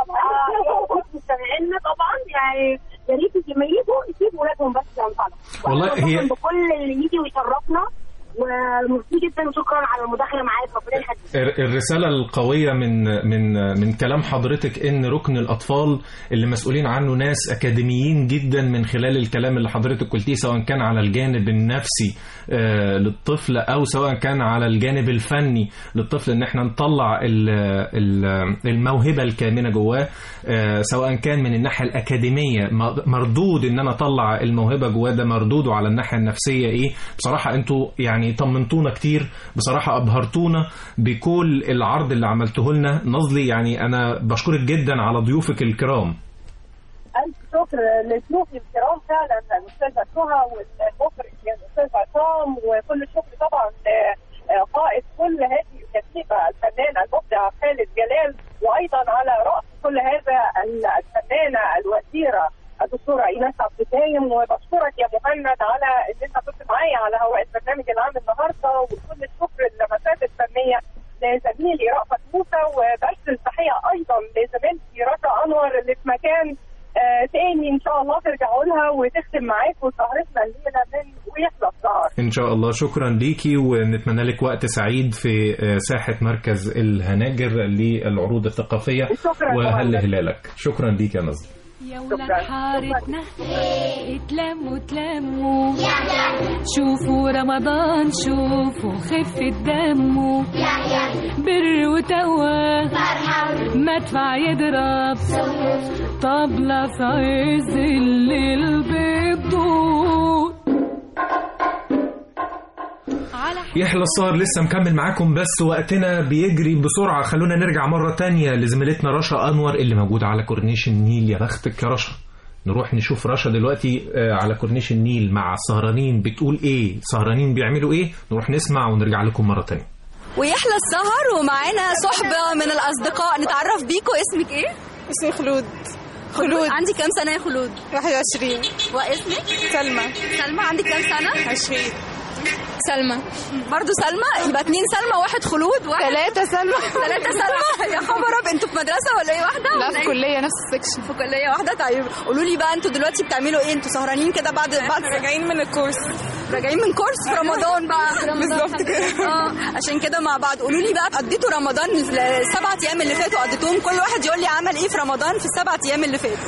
آه، مستمعينا طبعا يعني يا ريت لما يجوا يسيبوا ولادهم بس ينطلقوا والله وأنا هي- بفخر بكل اللي يجي ويشرفنا وميرسي جدا وشكرا على المداخله معاك ربنا يخليك الر- الرسالة القوية من من من كلام حضرتك ان ركن الاطفال اللي مسؤولين عنه ناس اكاديميين جدا من خلال الكلام اللي حضرتك قلتيه سواء كان على الجانب النفسي آه، للطفل او سواء كان على الجانب الفني للطفل ان احنا نطلع ال- ال- الموهبة الكامنة جواه آه، سواء كان من الناحية الأكاديمية م- مردود إن أنا أطلع الموهبة جواه ده مردوده على الناحية النفسية إيه بصراحة أنتوا يعني طمنتونا كتير بصراحة أبهرتونا بكل العرض اللي عملته لنا نظلي يعني أنا بشكرك جدا على ضيوفك الكرام ألف شكر لضيوفي الكرام فعلا الأستاذة سهى والمخرج الأستاذ عصام وكل الشكر طبعا لقائد كل هذه الكتيبة الفنان المبدع خالد جلال وأيضا على رأس كل هذا الفنانة الوزيرة الدكتورة إيناس عبد الدايم وبشكرك يا مهند على إن أنت كنت معايا على هواء البرنامج العام النهارده وكل الشكر اللمسات الفنية لزميلي رأفت موسى وبث التحية أيضا لزميلتي رشا أنور اللي في مكان آه تاني إن شاء الله ترجعوا لها وتختم معاكم سهرتنا الليلة من ويحلى السهر إن شاء الله شكرا ليكي ونتمنى لك وقت سعيد في آه، ساحة مركز الهناجر للعروض الثقافية شكراً وهل مهند. هلالك شكرا ليك يا نظلي يا ولاد حارتنا اتلموا اتلموا شوفوا رمضان شوفوا خفة دمه بر وتقوى مدفع يضرب طبلة في عز الليل بتدور على يحلى السهر لسه مكمل معاكم بس وقتنا بيجري بسرعة خلونا نرجع مرة تانية لزميلتنا رشا أنور اللي موجودة على كورنيش النيل يا بختك يا رشا نروح نشوف رشا دلوقتي آه، على كورنيش النيل مع السهرانين بتقول ايه سهرانين بيعملوا ايه نروح نسمع ونرجع لكم مرة تانية ويحلى السهر ومعانا صحبة من الأصدقاء نتعرف بيكوا اسمك ايه؟ اسمي خلود خلود عندي كام سنة يا خلود؟ 21 واسمك؟ سلمى سلمى عندك كام سنة؟ 20 سلمى برضه سلمى يبقى اتنين سلمى واحد خلود واحد ثلاثة سلمى ثلاثة سلمى يا خبر ابيض انتوا في مدرسة ولا ايه واحدة؟ لا ولا في إيه؟ كلية نفس السكشن في كلية واحدة طيب قولوا لي بقى انتوا دلوقتي بتعملوا ايه؟ انتوا سهرانين كده بعد بعد راجعين من الكورس راجعين من كورس في رمضان بقى بالظبط كده. اه عشان كده مع بعض قولوا لي بقى قضيتوا رمضان السبع ايام اللي فاتوا قضيتوهم كل واحد يقول لي عمل ايه في رمضان في السبع ايام اللي فاتوا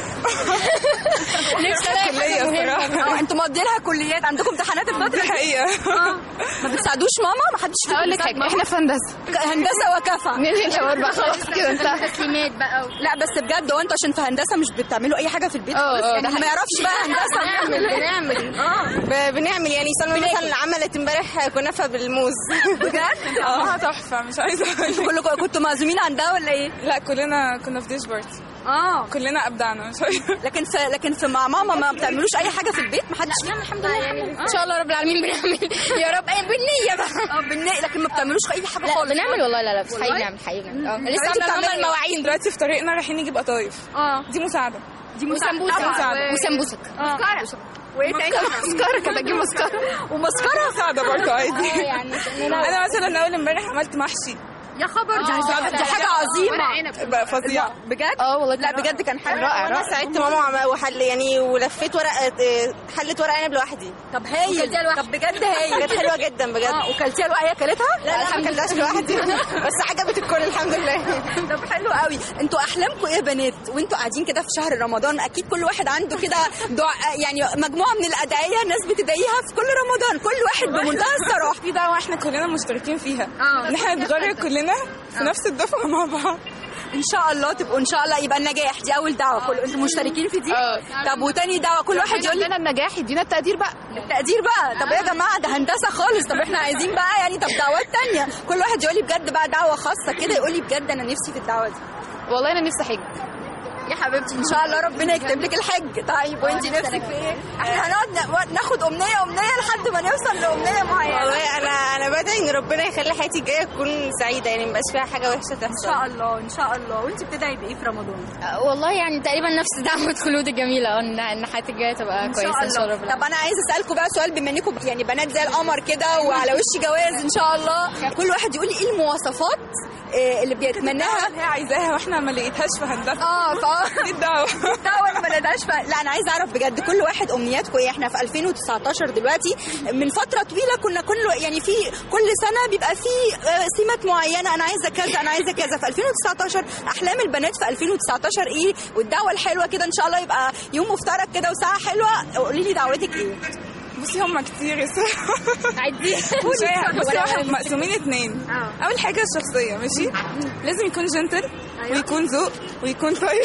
نفسي كلية الصراحة اه انتوا مقضيينها كليات عندكم امتحانات الفترة دي حقيقة اه ما بتساعدوش ماما ما حدش فيكم هقول لك بيساعد حاجة ماما؟ احنا في هندسة هندسة وكفى ننهي الحوار بقى خلاص كده انتهى تسليمات بقى لا بس بجد هو انتوا عشان في هندسه مش بتعملوا اي حاجه في البيت اه، خالص؟ اه، يعني ده ما يعرفش بقى هندسه بنعمل بنعمل اه ب- بنعمل يعني سلمى مثلا عملت امبارح كنافة بالموز بجد اه تحفة مش عايزة انتوا كلكم كنتوا معزومين عندها ولا ايه؟ لا كلنا كنا في ديش بارتي اه كلنا ابدعنا مش عارفة لكن في لكن في مع ماما ما بتعملوش اي حاجه في البيت ما حدش يعني الحمد لله يعني ان شاء الله رب العالمين بنعمل يا رب ايه بالنية بقى اه بالنية لكن ما بتعملوش اي حاجه لا خالص بنعمل والله لا لا بس والله؟ حقيقي بنعمل حقيقي بنعمل. اه لسه انتي عاملة بتعملي ايه؟ المواعين دلوقتي في طريقنا رايحين نجيب قطايف اه دي مساعدة دي وسمبوسك مساعدة. وسمبوسك مسكره وايه تاني؟ مسكرة كده اجيب مسكرة ومسكره مساعدة برضه عادي اه يعني انا مثلا اول امبارح عملت محشي يا خبر دي اه، دي حاجه عظيمه بقى فظيع بجد؟ اه والله لا بجد كان حلو رائع وانا انا ساعدت ماما وعم- وحل يعني ولفيت ورق حلت ورق عنب لوحدي طب هايل وكلتيها لوحدك. طب بجد هايل كانت حلوه جدا بجد اه وكلتيها لوحدها هي كلتها؟ لا لا ما كلتهاش لوحدي بس عجبت الكل الحمد لله طب حلو قوي انتوا احلامكم ايه يا بنات وانتوا قاعدين كده في شهر رمضان اكيد كل واحد عنده كده دعاء يعني مجموعه من الادعيه الناس بتدعيها في كل رمضان كل واحد بمنتهى الصراحه في دعوه احنا كلنا مشتركين فيها اه. ان احنا نتغير كلنا في نفس الدفعه مع بعض ان شاء الله تبقوا ان شاء الله يبقى النجاح دي اول دعوه كل انتوا مشتركين في دي اه. طب وتاني دعوه كل واحد يقول لي لنا النجاح يدينا التقدير بقى التقدير بقى طب يا جماعه ده هندسه خالص طب احنا عايزين بقى يعني طب دعوات تانية كل واحد يقول لي بجد بقى دعوه خاصه كده يقول لي بجد انا نفسي في الدعوه دي والله انا نفسي حج يا حبيبتي ان شاء الله ربنا يكتب لك الحج طيب وانت نفسك في ايه؟ احنا هنقعد نا- ناخد امنيه امنيه لحد ما نوصل لامنيه معينه والله انا انا بدعي ان ربنا يخلي حياتي الجايه تكون سعيده يعني مبقاش فيها حاجه وحشه ان تحصل شاء الله ان شاء الله وانت بتدعي بايه في رمضان؟ والله يعني تقريبا نفس دعوة خلود الجميلة اه ان ان حياتي الجاية تبقى كويسة ان شاء الله رب طب انا عايزه اسالكم بقى سؤال بما انكم يعني بنات زي القمر كده وعلى وش جواز ان شاء الله كل واحد يقول لي ايه المواصفات آه، اللي بيتمناها هي عايزاها واحنا ما لقيتهاش في هندسه اه ف دي الدعوه لا ولا ما لقيتهاش ف... لا انا عايزه اعرف بجد كل واحد امنياتكم ايه احنا في 2019 دلوقتي من فتره طويله كنا كل يعني في كل سنه بيبقى في آه، سمات معينه انا عايزه كذا انا عايزه كذا في 2019 احلام البنات في 2019 ايه والدعوه الحلوه كده ان شاء الله يبقى يوم مفترج كده وساعه حلوه قولي لي دعوتك ايه بصي هم كتير الصراحه عدي بصي احنا مقسومين اتنين اول حاجه الشخصيه ماشي لازم يكون جنتل ويكون ذوق ويكون طيب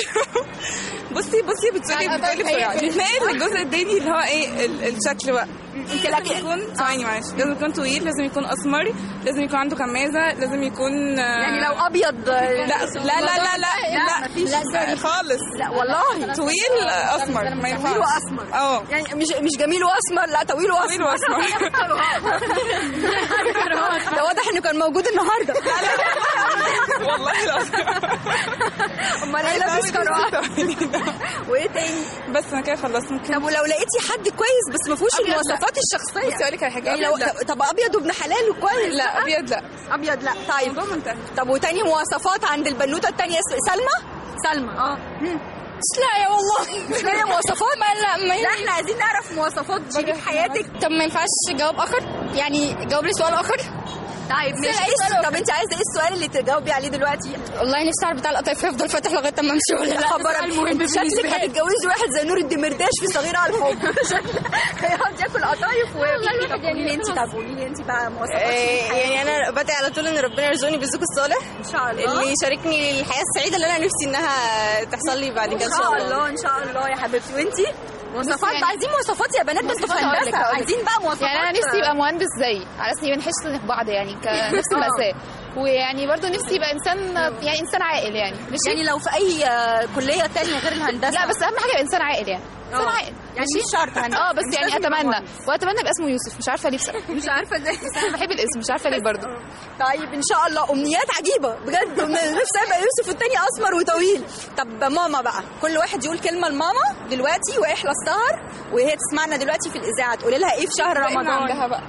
بصي بصي بتقولي بتقولي بسرعه نتنقل للجزء التاني اللي هو ايه ال- الشكل بقى انت لازم يكون ثواني معلش لازم يكون طويل لازم يكون اسمر لازم يكون عنده كمازه لازم يكون آه، يعني لو ابيض لا لا لا لا لا لا مفيش لا خالص لا والله طويل آه، اسمر ما طويل ينفعش واسمر اه يعني مش مش جميل واسمر لا طويل واسمر طويل واسمر ده واضح انه كان موجود النهارده والله العظيم امال ايه لابس كرات وايه تاني بس انا كده خلصت ممكن طب ولو لقيتي حد كويس بس ما فيهوش أبيض لا. المواصفات الشخصيه بصي اقول لك على حاجه يعني لو أبيض لا. طب ابيض وابن حلال وكويس لا ابيض لا ابيض لا طيب الموضوع منتهي طب وتاني مواصفات عند البنوته التانيه س- سلمى سلمى اه لا يا والله مش لاقيه مواصفات ما لا ما لا احنا عايزين نعرف مواصفات دي في حياتك طب ما ينفعش جواب اخر يعني جاوب لي سؤال اخر طيب ماشي لا، ايه الس- اسأله. طب انت عايزه ايه السؤال اللي تجاوبي عليه دلوقتي والله نفسي اعرف بتاع القطايف يفضل فاتح لغايه اما امشي ولا لا خبر انت شكلك هتتجوزي واحد زي نور الدمرداش في صغيره على الحب هيقعد ياكل قطايف و طب قولي لي انت طب قولي لي انت بقى مواصفات آه، يعني انا بدعي على طول ان ربنا يرزقني بالزوج الصالح ان شاء الله اللي يشاركني الحياه السعيده اللي انا نفسي انها تحصل لي بعد كده ان شاء الله ان شاء الله يا حبيبتي وانتي مواصفات يعني- بقى عايزين مواصفات يا بنات انتوا في مواصفات هقول لك- هندسه هقول لك. عايزين بقى مواصفات يعني انا نفسي يبقى مهندس زيي على اساس نبقى نحس في بعض يعني كنفس المأساة ويعني برضو نفسي يبقى انسان يعني انسان عاقل يعني مش يعني لو في اي آه، كليه تانية غير الهندسه لا بس اهم حاجه يبقى انسان عاقل يعني انسان آه. عاقل يعني مش شرط هندسه اه بس مش يعني لازم يبقى اتمنى مهندس. واتمنى يبقى اسمه يوسف مش عارفه ليه بصراحه مش عارفه ازاي بس انا بحب الاسم مش عارفه ليه برضو طيب ان شاء الله امنيات عجيبه بجد نفسي ابقى يوسف والتاني اسمر وطويل طب ماما بقى كل واحد يقول كلمه لماما دلوقتي واحلى السهر وهي تسمعنا دلوقتي في الاذاعه تقولي لها ايه في شهر رمضان رمضان عندها بقى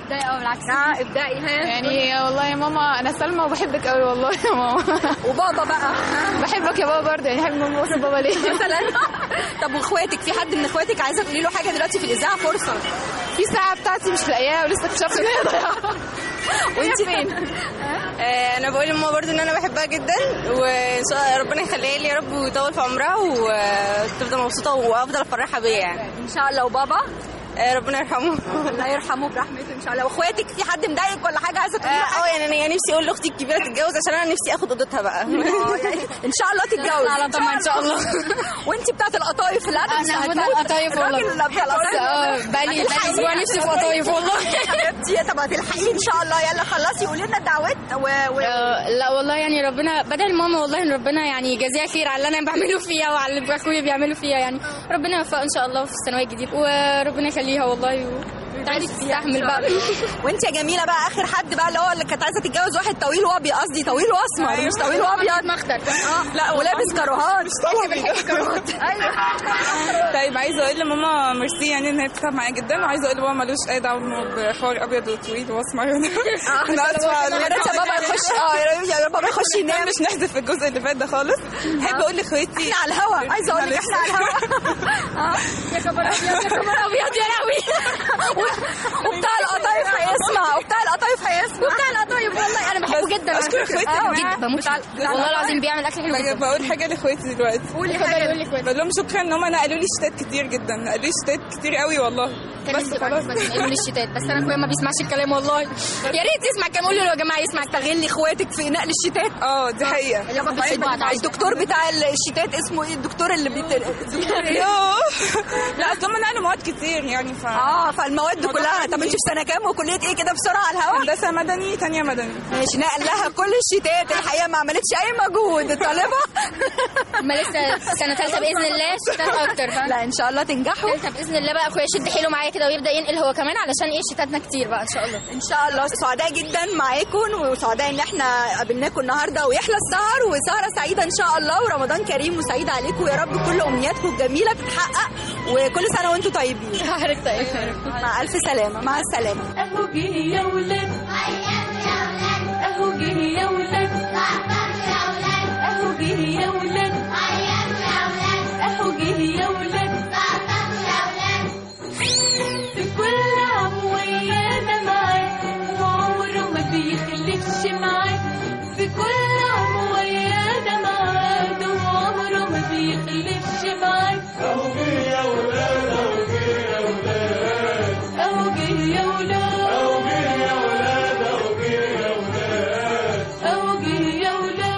ابدأي اه بالعكس اه ابدأي ها يعني والله يا ماما انا سلمى وبحبك قوي والله يا ماما وبابا بقى بحبك يا بابا برضه يعني بحب ماما وصل بابا ليه مثلا طب واخواتك في حد من اخواتك عايزه تقولي له حاجه دلوقتي في الاذاعه فرصه في ساعة بتاعتي مش لاقياها ولسه اكتشفت ان هي ضايعة وانت فين؟ انا بقول لماما برضو ان انا بحبها جدا وان شاء الله ربنا يخليها لي يا رب ويطول في عمرها وتفضل مبسوطه وافضل افرحها بيا يعني ان شاء الله وبابا ربنا يرحمه الله يرحمه برحمته ان شاء الله واخواتك في حد مضايقك ولا حاجه عايزه تقولي له اه يعني انا يعني نفسي اقول لاختي الكبيره تتجوز عشان انا نفسي اخد اوضتها بقى آه، يعني ان شاء الله تتجوز على طمع ان شاء الله وانت بتاعت القطايف لا ده انا بتاع القطايف والله الراجل بتاع القطايف اه بقالي بقالي اسبوع نفسي في قطايف والله حبيبتي طب هتلحقي ان شاء الله يلا خلصي قولي لنا الدعوات و... و... آه، لا والله يعني ربنا بدل ماما والله ان ربنا يعني يجازيها خير على اللي انا بعمله فيها وعلى اللي اخويا بيعملوا فيها يعني ربنا يوفقها ان شاء الله في الثانويه الجديده وربنا يخليها والله و... تعالي تستحمل بقى وانت يا جميله بقى اخر حد بقى اللي هو اللي كانت عايزه تتجوز واحد طويل وابيض قصدي طويل واسمر مش طويل وابيض مختر اه لا ولابس كروهات طبعا طيب عايزه اقول لماما ميرسي يعني ان هي بتتعب معايا جدا وعايزه اقول لماما ملوش اي دعوه بحوار ابيض وطويل واسمر انا اسفه يا ريت يا بابا يخش اه يا ريت بابا يخش ينام مش نحذف الجزء اللي فات ده خالص احب اقول لاخواتي احنا على الهوا عايزه اقول لك احنا على الهوا يا خبر ابيض يا خبر ابيض يا لهوي وبتاع القطايف هيسمع وبتاع القطايف هيسمع وبتاع القطايف والله انا بحبه جدا اشكر اخواتي آه، جدا جدا بموت فيه. والله العظيم بيعمل اكل حلو جدا بقول حاجه لاخواتي دلوقتي قولي حاجه قولي كويس بقول لهم شكرا ان هم نقلوا لي شتات كتير جدا نقلوا لي شتات كتير قوي والله كان بس نفسي خلاص بس من الشتات بس انا اخويا ما بيسمعش الكلام والله يا ريت يسمع كان قولوا له يا جماعه يسمع استغلي اخواتك في نقل الشتات اه دي حقيقه اللي ما بتحب بعض عادي. الدكتور بتاع الشتات اسمه ايه الدكتور اللي بيت الدكتور ايه يوه. لا اصل هم نقلوا مواد كتير يعني ف اه فالمواد كلها طب انت في سنه كام وكليه ايه كده بسرعه على الهوا هندسه مدني تانية مدني ماشي نقل لها كل الشتات الحقيقه ما عملتش اي مجهود الطالبه ما لسه سنه ثالثه باذن الله شتات اكتر فاهم لا ان شاء الله تنجحوا ثالثه باذن الله بقى اخويا يشد حيله معايا كده ويبدا ينقل هو كمان علشان ايه شتاتنا كتير بقى ان شاء الله ان شاء الله سعداء جدا معاكم وسعداء ان احنا قابلناكم النهارده ويحلى السهر وسهره سعيده ان شاء الله ورمضان كريم وسعيد عليكم ويا رب كل امنياتكم الجميله تتحقق وكل سنه وانتم طيبين حضرتك طيب مع الف سلامه مع السلامه اهو جه يا ولاد اهو جه يا ولاد اهو جه يا ولاد اهو جه يا ولاد في كل عام ويانا معاه وعمره ما بيخلفش معاه في كل عام ويانا معاه وعمره ما بيخلفش معاه اهو جه يا ولاد اهو جه يا ولاد اهو جه يا ولاد اهو جه يا ولاد اهو اهو جه يا ولاد جه يا ولاد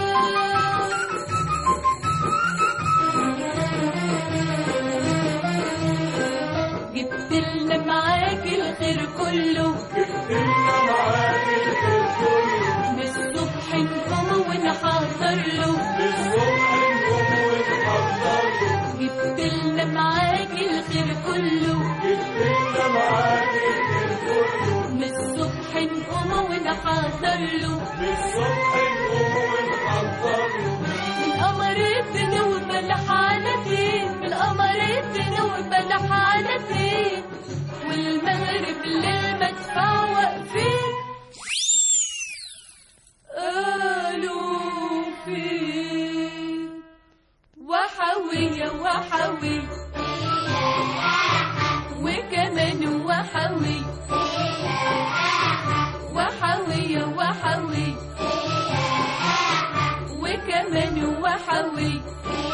جبت لنا معاك الخير كله جبتلنا معاك الخير كله بالصبح نقوم ونحضر له للصبح نقوم ونحضر له جبت لنا معاك الخير كله جبتلنا معاك الخير كله من الصبح نقوم ونحضر له للصبح نقوم ونحضر له من قمر الدنيا وبلح على فين من قمر الدنيا وبلح على فين والمغرب للمدفع واقفين قالوا فين وحوية وحوي وكمان وحوي وحوية وحوي وكمان وحوي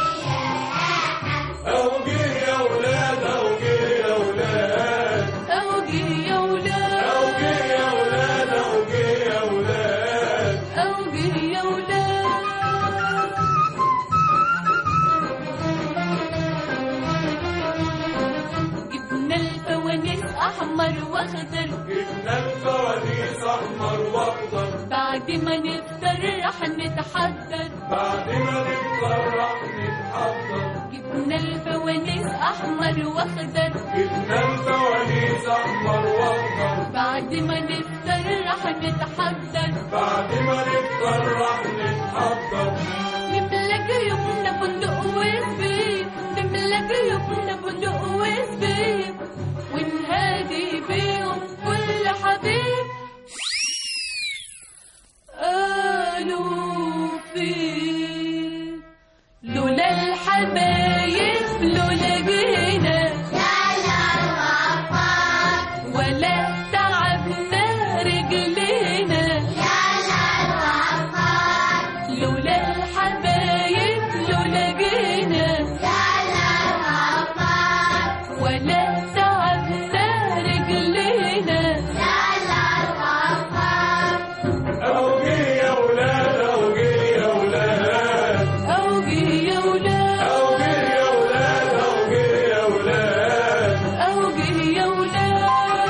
اهو جه يا ولاد اهو جه يا ولاد اهو جه يا ولاد اهو جه يا ولاد اهو جه يا ولاد اهو جه يا ولاد جبنا الفوانيس احمر واخضر جبنا الفوانيس احمر واخضر بعد ما نفطر رح نتحضر بعد ما نفطر راح نتحضر جبنا الفوانيس احمر واخضر جبنا الفوانيس احمر واخضر بعد ما نفطر رح نتحضر بعد ما نفطر راح نتحضر نملى جيوبنا بندق وزبيب نملى جيوبنا بندق وزبيب ونهادي بيهم كل حبيب ولا تعبنا رجلينا أوجي يا ولاد أوجي يا ولاد أوجي يا ولاد أوجي يا ولاد أوجي يا ولاد أوجه يا ولاد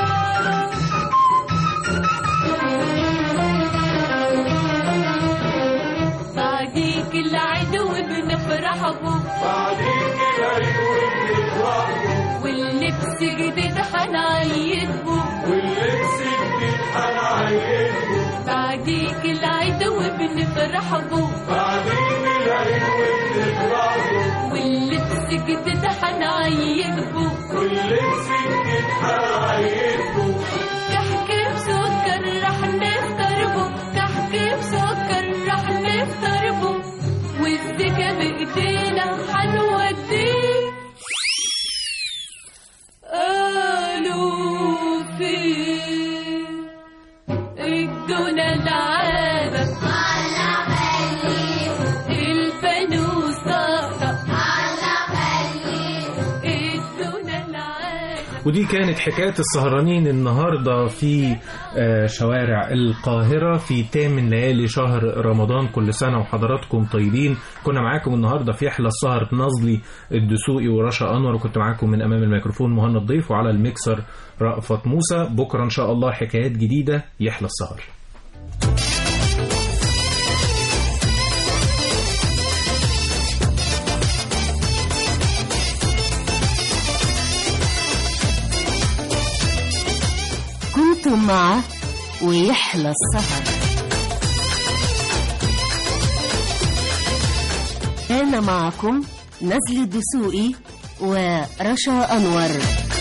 بعديك العدو بنفرح بو بعديك العيد وبنفرح بو واللبس جديد حنعيد بو واللبس جديد حنعيد بو بعديك العدو بنفرح بو بعديك العيد وبنفرح بو واللبس جديد حنعيد بو واللبس جديد حنعيد بو كحك بسكر رح نفطر بو كحك بسكر رح نفطر بو والزكا بايدينا حنوديه قالوا فين ادونا العادة الفانوس طقطق ادونا العادة ودي كانت حكاية السهرانين النهاردة في آه، شوارع القاهرة في تامن ليالي شهر رمضان كل سنة وحضراتكم طيبين كنا معاكم النهاردة في يحلى السهر نظلي الدسوقي ورشا أنور وكنت معاكم من أمام الميكروفون مهند ضيف وعلى الميكسر رأفت موسى بكرة إن شاء الله حكايات جديدة يحلى السهر كنتم مع ويحلى السهر كان معكم نزل الدسوقي ورشا أنور